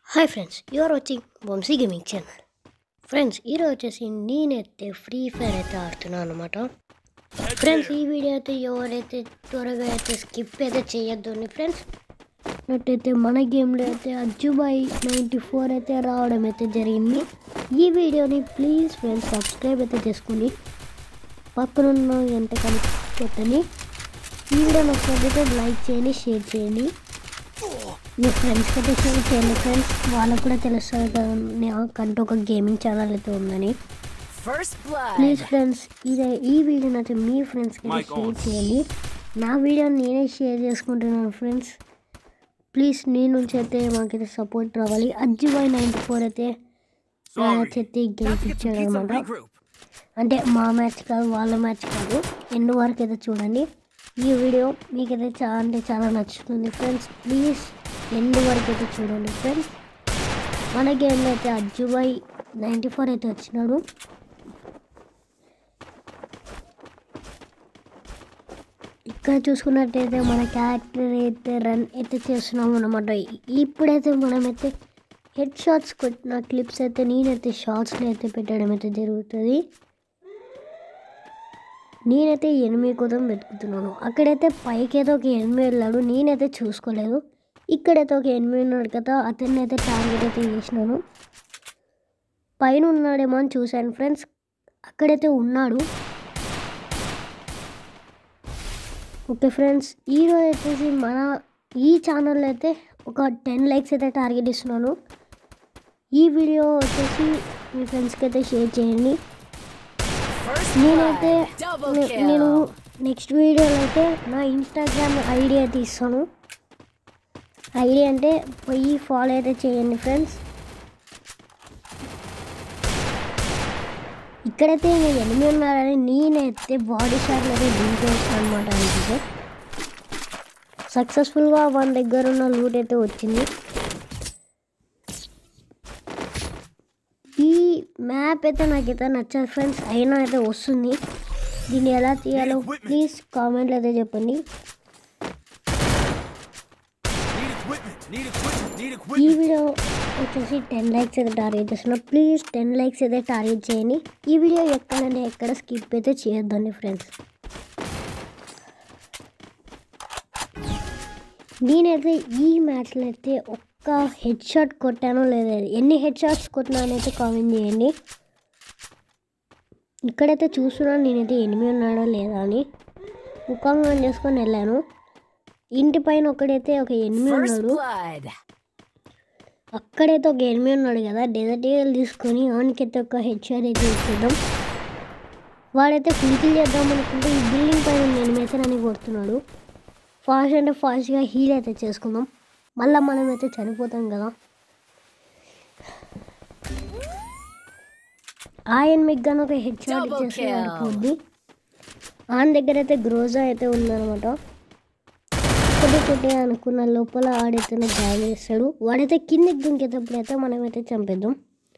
Hi friends you're watching Vamshi gaming channel friends ఈరోజు వచ్చేసి నేనైతే ఫ్రీ ఫైర్ అయితే ఆడుతున్నాను అనమాట ఫ్రెండ్స్ ఈ వీడియో అయితే ఎవరైతే త్వరగా అయితే స్కిప్ అయితే చేయొద్దు అని ఫ్రెండ్స్ అయితే మన గేమ్లో అయితే అజ్జుబాయ్ నైంటీ ఫోర్ అయితే రావడం అయితే జరిగింది ఈ వీడియోని ప్లీజ్ ఫ్రెండ్స్ సబ్స్క్రైబ్ అయితే చేసుకుని పక్కనున్న గంట కలిపి కొట్టని ఈ వీడియో నచ్చినట్లయితే లైక్ చేయండి షేర్ చేయండి మీ ఫ్రెండ్స్కి అయితే షేర్ చేయండి ఫ్రెండ్స్ వాళ్ళకు కూడా తెలుస్తుంది కదా నాకంటూ ఒక గేమింగ్ ఛానల్ అయితే ఉందని First blood. ప్లీజ్ ఫ్రెండ్స్ ఇదే ఈ వీడియోని అయితే మీ ఫ్రెండ్స్కి అయితే షేర్ చేయండి నా వీడియోని నేనే షేర్ చేసుకుంటున్నాను ఫ్రెండ్స్ ప్లీజ్ నీ నుంచి అయితే మాకైతే సపోర్ట్ రావాలి అజ్జుబాయ్ నైంటీ ఫోర్ అయితే మ్యాచ్ అయితే గెలిపించాడు Pizza అనమాట regroup. అంటే మా మ్యాచ్ కాదు వాళ్ళ మ్యాచ్ కాదు ఎండ్ వరకు అయితే చూడండి ఈ వీడియో మీకైతే చాలా అంటే చాలా నచ్చుతుంది ఫ్రెండ్స్ ప్లీజ్ ఎండ్ వరకు అయితే చూడండి ఫ్రెండ్స్ మన గేమ్లో అయితే అజ్జుబాయ్ నైంటీ ఫోర్ అయితే వచ్చినాడు ఇక్కడ చూసుకున్నట్టయితే మన క్యారెక్టర్ అయితే రన్ అయితే చేస్తున్నాం అనమాట ఇప్పుడైతే మనమైతే హెడ్ షాట్స్ కొట్టిన క్లిప్స్ అయితే నేనైతే షార్ట్స్ని అయితే పెట్టడం అయితే జరుగుతుంది నేనైతే ఎనిమిది కోసం వెతుకుతున్నాను అక్కడైతే పైకి అయితే ఒక ఎనిమిది వెళ్ళాడు నేనైతే చూసుకోలేదు ఇక్కడైతే ఒక ఎనిమిది ఉన్నాడు కదా అతన్ని అయితే టార్గెట్ అయితే చేసినాను పైన ఉన్నాడేమో అని చూశాను ఫ్రెండ్స్ అక్కడైతే ఉన్నాడు ఓకే ఫ్రెండ్స్ ఈరోజు వచ్చేసి మన ఈ ఛానల్లో అయితే ఒక టెన్ లైక్స్ అయితే టార్గెట్ ఇస్తున్నాను ఈ వీడియో వచ్చేసి మీ ఫ్రెండ్స్కి అయితే షేర్ చేయండి First నేనైతే blood. Double నే- kill. నేను నెక్స్ట్ వీడియోలో అయితే నా ఇన్స్టాగ్రామ్ ఐడి అయితే ఇస్తాను ఐడి అంటే పోయి ఫాలో అయితే చేయండి ఫ్రెండ్స్ ఇక్కడైతే నేను ఎనిమిది ఉన్నారని నేనైతే బాడీ షాట్లు అయితే దింపేసాను అనమాట అంటే సక్సెస్ఫుల్గా వన్ దగ్గర ఉన్న లూట్ అయితే వచ్చింది ఈ మ్యాప్ అయితే నాకైతే నచ్చదు ఫ్రెండ్స్ అయినా అయితే వస్తుంది దీన్ని ఎలా తీయాలో ప్లీజ్ కామెంట్లో అయితే చెప్పండి Need equipment. Need equipment. Need ఈ equipment. వీడియో వచ్చేసి టెన్ లైక్స్ అయితే టార్గెట్ చేస్తున్నా ప్లీజ్ టెన్ లైక్స్ అయితే టార్గెట్ చేయండి ఈ వీడియో ఎక్కడంటే ఎక్కడ స్కిప్ అయితే చేయొద్దండి ఫ్రెండ్స్ నేనైతే ఈ మ్యాచ్లో అయితే ఒక్క హెడ్ షాట్ కొట్టానో లేదా ఎన్ని హెడ్ షాట్స్ కొట్టినానో అయితే కామెంట్ చేయండి ఇక్కడైతే చూస్తున్నాను నేనైతే ఎనిమిది ఉన్నాడో లేదా అని ముఖంగా చేసుకొని వెళ్ళాను ఇంటి పైన ఒకడైతే ఒక ఎనిమిది First ఉన్నాడు blood. అక్కడైతే ఒక ఎనిమిది ఉన్నాడు కదా డెజర్ట్ ఈగల్ తీసుకొని ఆనికైతే ఒక హెచ్ఆర్ అయితే ఇచ్చేద్దాం వాడైతే ఫుల్ఫిల్ చేద్దాం అనుకుంటే ఈ బిల్డింగ్ పైన ఉన్న ఎనిమిది అయితే నన్ను కొడుతున్నాడు ఫాస్ట్ అంటే ఫాస్ట్గా హీల్ అయితే చేసుకుందాం మళ్ళీ మనం అయితే చనిపోతాం కదా ఆ ఎనిమిది కానీ ఒక హెచ్ఆర్ Double ఇచ్చేస్తే kill. సరిపోద్ది ఆయన దగ్గర అయితే గ్రోజా అయితే ఉందన్నమాట కొద్ది కొద్ది అనుకున్న లోపల ఆడైతేనే జాయిన్ చేస్తాడు వాడైతే కిందికి దుంకేటప్పుడు అయితే మనమైతే చంపేద్దాం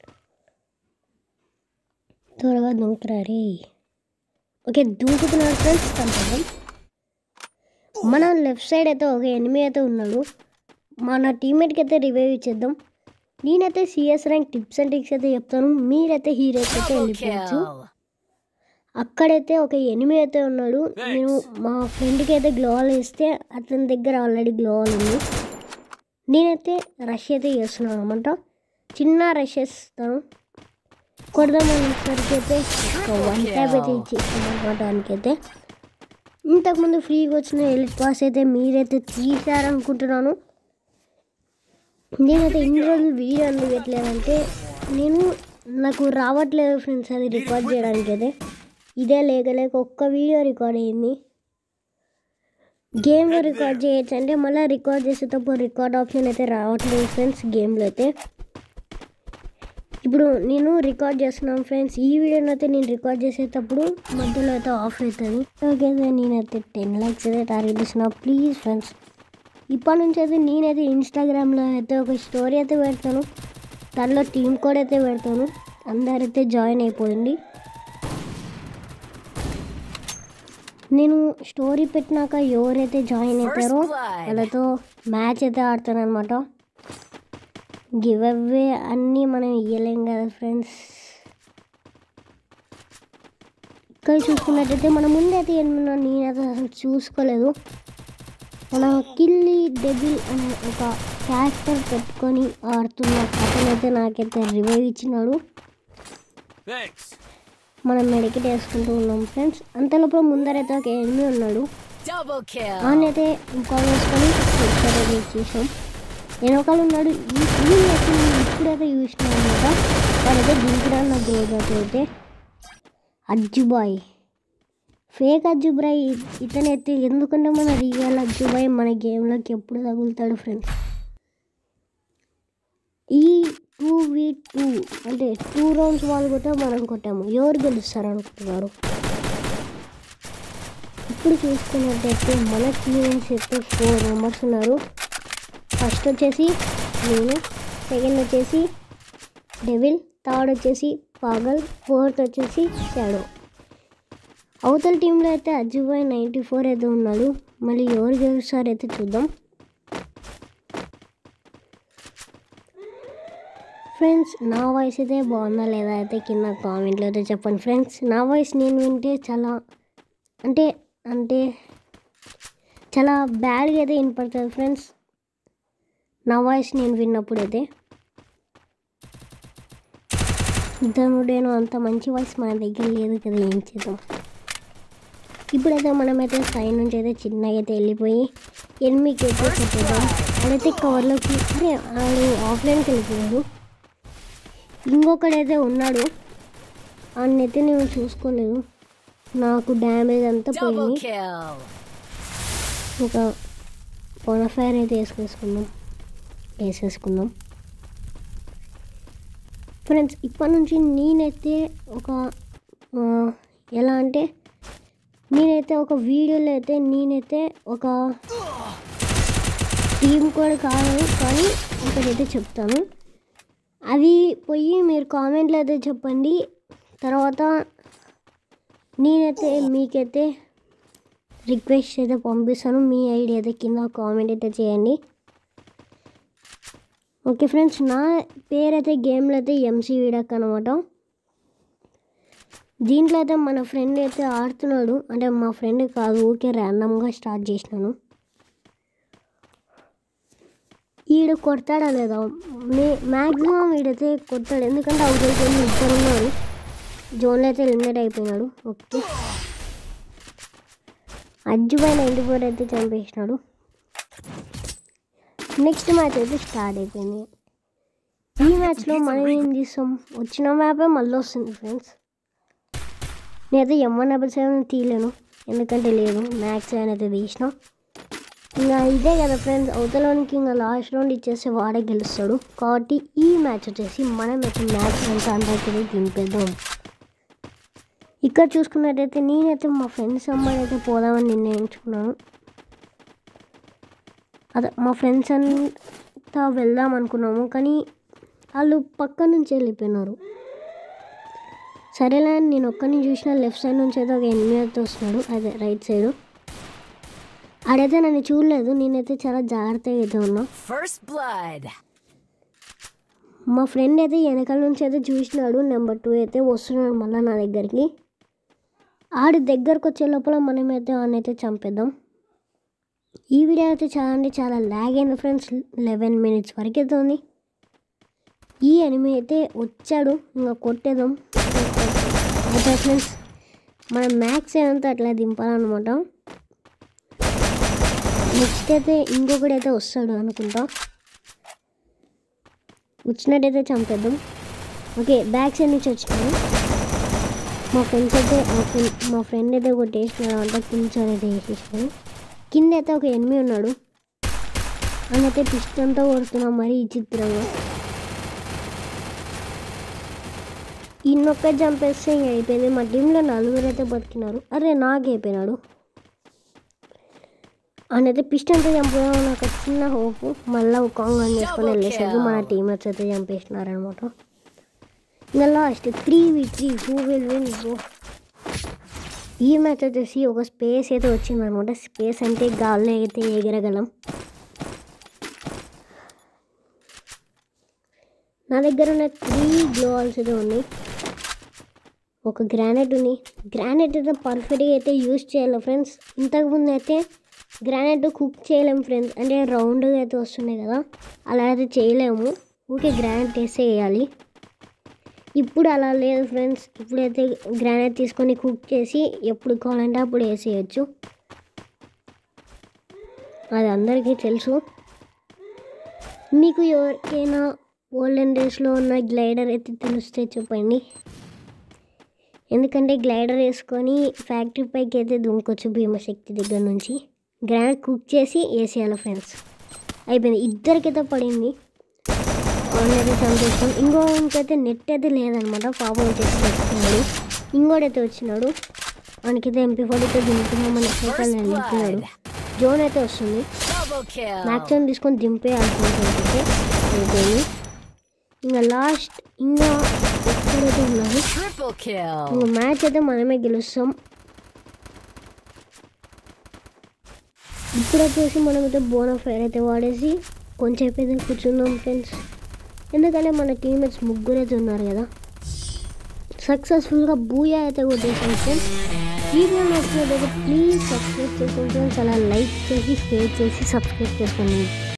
త్వరగా దుంకురారే ఓకే దుంకుతున్నాడు ఫ్రెండ్స్ చంపేద్దాం మన లెఫ్ట్ సైడ్ అయితే ఒక ఎనిమిది అయితే ఉన్నాడు మన టీమ్మేట్కి అయితే రివైవ్ ఇచ్చేద్దాం నేనైతే C S rank tips and tricks అయితే చెప్తాను మీరైతే హీరోకి అయితే Double వెళ్ళిపోవచ్చు kill. అక్కడైతే ఒక ఎనిమిది అయితే ఉన్నాడు నేను మా ఫ్రెండ్కి అయితే గ్లోవల్ ఇస్తే అతని దగ్గర ఆల్రెడీ గ్లోవల్ ఉంది నేనైతే రష్ అయితే చేస్తున్నాను అనమాట చిన్న రష్ చేస్తాను కొడదామనేసరికి అయితే ఒక వన్ ట్యాప్ అయితే ఇచ్చేసాను అనమాట దానికైతే ఇంతకుముందు ఫ్రీగా వచ్చిన ఎలిట్ పాస్ అయితే మీరైతే తీసారనుకుంటున్నాను నేనైతే ఇన్ని రోజులు వీడియో ఎందుకు పెట్టలేదంటే నేను నాకు రావట్లేదు ఫ్రెండ్స్ అది రికార్డ్ చేయడానికి అయితే ఇదే లేక లేక ఒక్క వీడియో రికార్డ్ అయ్యింది గేమ్లో రికార్డ్ చేయొచ్చు అంటే మళ్ళీ రికార్డ్ చేసేటప్పుడు రికార్డ్ ఆప్షన్ అయితే రావట్లేదు ఫ్రెండ్స్ గేమ్లో అయితే ఇప్పుడు నేను రికార్డ్ చేస్తున్నాను ఫ్రెండ్స్ ఈ వీడియోని అయితే నేను రికార్డ్ చేసేటప్పుడు మధ్యలో అయితే ఆఫ్ అవుతుంది ఓకే నేనైతే టెన్ ల్యాక్స్ అయితే టార్గెట్ ఇస్తున్నా ప్లీజ్ ఫ్రెండ్స్ ఇప్పటి నుంచి అయితే నేనైతే ఇన్స్టాగ్రామ్లో అయితే ఒక స్టోరీ అయితే పెడతాను దానిలో టీం కోడ్ అయితే పెడతాను అందరైతే జాయిన్ అయిపోయింది నేను స్టోరీ పెట్టినాక ఎవరైతే జాయిన్ అవుతారో blood. వాళ్ళతో మ్యాచ్ అయితే ఆడతాను అనమాట గివ్ అవే అన్నీ మనం ఇవ్వలేం కదా ఫ్రెండ్స్ ఇక్కడ చూసుకున్నట్టయితే మన ముందైతే ఏమన్నా నేనైతే అసలు చూసుకోలేదు మన కిల్లి డెబిల్ అనే ఒక క్యారెక్టర్ పెట్టుకొని ఆడుతున్న అతనైతే నాకైతే రివైవ్ ఇచ్చినాడు Thanks. మనం మెడికేట్ వేసుకుంటూ ఉన్నాం ఫ్రెండ్స్ అంతలోపల ముందరైతే ఒక ఎనిమిది ఉన్నాడు Double kill. ఆనైతే కాల్ వేసుకొని ఒకసారి చూసాం వెనకాల ఉన్నాడు ఈ ఈ మ్యాచ్ నేను ఇప్పుడైతే చూసినాను అనమాట వాడైతే దింపుడా నా గ్రోత్ అయితే అజ్జుబాయ్ ఫేక్ అజ్జుబాయ్ ఇతనైతే ఎందుకంటే మన రియల్ అజ్జుబాయ్ మన గేమ్లోకి ఎప్పుడు తగులుతాడు ఫ్రెండ్స్ ఈ టూ వి టూ అంటే టూ రౌండ్స్ వాళ్ళు కొట్టా మనం కొట్టాము ఎవరు గెలుస్తారు అనుకుంటున్నారు ఇప్పుడు చూసుకున్నట్టయితే మన టీమ్స్ అయితే ఫోర్ మెంబర్స్ ఉన్నారు ఫస్ట్ వచ్చేసి నేను సెకండ్ వచ్చేసి డెవిల్ థర్డ్ వచ్చేసి పాగల్ ఫోర్త్ వచ్చేసి షాడో అవతల టీంలో అయితే అజ్జుబాయ్ నైంటీ ఫోర్ అయితే ఉన్నాడు మళ్ళీ ఎవరు గెలుస్తారు అయితే చూద్దాం ఫ్రెండ్స్ నా వాయిస్ అయితే బాగుందా లేదా అయితే కింద కామెంట్లో అయితే చెప్పండి ఫ్రెండ్స్ నా వాయిస్ నేను వింటే చాలా అంటే అంటే చాలా బ్యాడ్గా అయితే వినపడుతుంది ఫ్రెండ్స్ నా వాయిస్ నేను విన్నప్పుడు అయితే ధనుడేను అంత మంచి వాయిస్ మన దగ్గర లేదు కదా ఏం చేద్దాం ఇప్పుడైతే మనమైతే సైడ్ నుంచి అయితే చిన్నగా అయితే వెళ్ళిపోయి ఎనిమిదికి అయితే కొట్టేద్దాం అదైతే కవర్లోకి అరే ఆడు ఆఫ్లైన్కి వెళ్ళిపోయాడు ఇంకొకడైతే ఉన్నాడు ఆయనైతే నేను చూసుకోలేదు నాకు డ్యామేజ్ అంతా Double పోయింది kill. ఒక బొనఫైర్ అయితే వేసుకేసుకుందాం వేసేసుకుందాం ఫ్రెండ్స్ ఇప్పటి నుంచి నేనైతే ఒక ఆ, ఎలా అంటే నేనైతే ఒక వీడియోలో అయితే నేనైతే ఒక టీం కూడా కాదు కానీ ఒకటైతే చెప్తాను అది పోయి మీరు కామెంట్లో అయితే చెప్పండి తర్వాత నేనైతే మీకైతే రిక్వెస్ట్ అయితే పంపిస్తాను మీ ఐడి అయితే కింద కామెంట్ అయితే చేయండి ఓకే ఫ్రెండ్స్ నా పేరు అయితే గేమ్లో అయితే ఎంసీ వీడక్ అనమాట దీంట్లో అయితే మన ఫ్రెండ్ అయితే ఆడుతున్నాడు అంటే మా ఫ్రెండ్ కాదు ఊరికే ర్యాండమ్గా స్టార్ట్ చేసినాను ఈడు కొడతాడా లేదా మే మ్యాక్సిమం వీడైతే కొడతాడు ఎందుకంటే అవుట్ ఇద్దరు ఉన్నారు జోన్లో అయితే ఎలిమినేట్ అయిపోయినాడు ఓకే అజ్జుబాయ్ నైంటీ ఫోర్ అయితే చంపేసినాడు నెక్స్ట్ మ్యాచ్ అయితే స్టార్ట్ అయిపోయింది ఈ మ్యాచ్లో మనం ఏం చేస్తాం వచ్చిన మ్యాపే మళ్ళీ వస్తుంది ఫ్రెండ్స్ నేనైతే ఎమ్మ నెంబర్ సెవెన్ తీయలేను ఎందుకంటే లేదు మ్యాక్స్ సెవెన్ అయితే తీసిన ఇంకా ఇదే కదా ఫ్రెండ్స్ అవతలోనికి ఇంకా లాస్ట్ రౌండ్ ఇచ్చేస్తే వాడే గెలుస్తాడు కాబట్టి ఈ మ్యాచ్ వచ్చేసి మనం అయితే మ్యాచ్ అంతా అందరికీ దింపేద్దాం ఇక్కడ చూసుకున్నట్టయితే నేనైతే మా ఫ్రెండ్స్ అమ్మాయి అయితే పోదామని నిర్ణయించుకున్నాను అదే మా ఫ్రెండ్స్ అంతా వెళ్దాం అనుకున్నాము కానీ వాళ్ళు పక్క నుంచి వెళ్ళిపోయినారు సరేలే అని నేను ఒక్కరిని చూసిన లెఫ్ట్ సైడ్ నుంచి అయితే ఒక ఎనిమిది అయితే వస్తున్నాడు అదే రైట్ సైడ్ ఆడైతే నన్ను చూడలేదు నేనైతే చాలా జాగ్రత్తగా అయితే ఉన్నా First blood. మా ఫ్రెండ్ అయితే వెనకాల నుంచి అయితే చూసినాడు నెంబర్ టూ అయితే వస్తున్నాడు మళ్ళీ నా దగ్గరికి ఆడి దగ్గరకు వచ్చే లోపల మనమైతే అయితే చంపేద్దాం ఈ వీడియో అయితే చాలా అంటే చాలా లాగ్ అయింది ఫ్రెండ్స్ లెవెన్ మినిట్స్ వరకు అయితే ఉంది ఈ ఎనిమి అయితే వచ్చాడు ఇంకా కొట్టేద్దాం అయితే ఫ్రెండ్స్ మన మ్యాక్స్ అంతా అట్లా దింపాలన్నమాట నెక్స్ట్ అయితే ఇంకొకటి అయితే వస్తాడు అనుకుంటా వచ్చినట్టయితే చంపేద్దాం ఓకే బ్యాక్ సైడ్ నుంచి వచ్చినాను మా ఫ్రెండ్స్ అయితే మా ఫ్రెండ్ మా ఫ్రెండ్ అయితే కొట్టేసినాడు అంతా కింద అయితే వేసేసినాడు కింద అయితే ఒక ఎనిమి ఉన్నాడు అందుకే పిస్టంతో కొడుతున్నాం మరీ విచిత్రంగా ఇన్నొక్క చంపేస్తే ఇంక అయిపోయింది మా టీంలో నలుగురు అయితే బతికినారు అరే నాకు అయిపోయినాడు ఆయనైతే పిస్టన్తో చంపుదాం నాకు ఒక చిన్న హోప్ మళ్ళీ కాంగ్ అని చేసుకొని వెళ్ళేసరికి మన టీమర్స్ అయితే చంపేసినారనమాట ఇంకా last three V three who will win go ఈ మ్యాచ్ వచ్చేసి ఒక స్పేస్ అయితే వచ్చిందనమాట స్పేస్ అంటే గాల్లో అయితే ఎగరగలం నా దగ్గర ఉన్న త్రీ గ్లోవాల్స్ అయితే ఉన్నాయి ఒక గ్రానైట్ ఉంది గ్రానైట్ అయితే పర్ఫెక్ట్గా అయితే యూజ్ చేయాలి ఫ్రెండ్స్ ఇంతకుముందు అయితే గ్రానైట్ కుక్ చేయలేము ఫ్రెండ్స్ అంటే రౌండ్గా అయితే వస్తున్నాయి కదా అలా అయితే చేయలేము ఊకే గ్రానైట్ వేస్తే వేయాలి ఇప్పుడు అలా లేదు ఫ్రెండ్స్ ఇప్పుడైతే గ్రానైట్ తీసుకొని కుక్ చేసి ఎప్పుడు కావాలంటే అప్పుడు వేసేయచ్చు అది అందరికీ తెలుసు మీకు ఎవరికైనా ఓల్డెన్ డేస్లో ఉన్న గ్లైడర్ అయితే తెలిస్తే చెప్పండి ఎందుకంటే గ్లైడర్ వేసుకొని ఫ్యాక్టరీ పైకి అయితే దుంకొచ్చు భీమశక్తి దగ్గర నుంచి గ్రానైట్ కుక్ చేసి వేసేయాలి ఫ్రెండ్స్ అయిపోయింది ఇద్దరికైతే పడింది వాళ్ళైతే చంపేస్తాం ఇంకో ఇంకైతే నెట్ అయితే లేదనమాట పాపం వచ్చేసి తెచ్చుకున్నాడు ఇంకోడైతే వచ్చినాడు వానికైతే ఎంపీ ఫోర్టీతో దింపుతున్నామని సైకిల్ దింపుతున్నాడు జోన్ అయితే వస్తుంది Double kill. మ్యాక్సిమం తీసుకొని దింపేయాల్సింది అయిపోయింది ఇంకా లాస్ట్ ఇంకా ఎక్కడైతే ఉన్నారు Triple kill. ఇంకా మ్యాచ్ అయితే మనమే గెలుస్తాం ఇప్పుడు వచ్చేసి మనమైతే బోనో ఫైర్ అయితే వాడేసి కొంచెం అయితే కూర్చుందాం ఫ్రెండ్స్ ఎందుకంటే మన టీమేట్స్ ముగ్గురు అయితే ఉన్నారు కదా సక్సెస్ఫుల్గా బూయా అయితే కొట్టేసాం ఫ్రెండ్స్ వీడియో నచ్చినట్లయితే ప్లీజ్ సబ్స్క్రైబ్ చేసుకోండి ఫ్రెండ్స్ అలా లైక్ చేసి షేర్ చేసి సబ్స్క్రైబ్ చేసుకోండి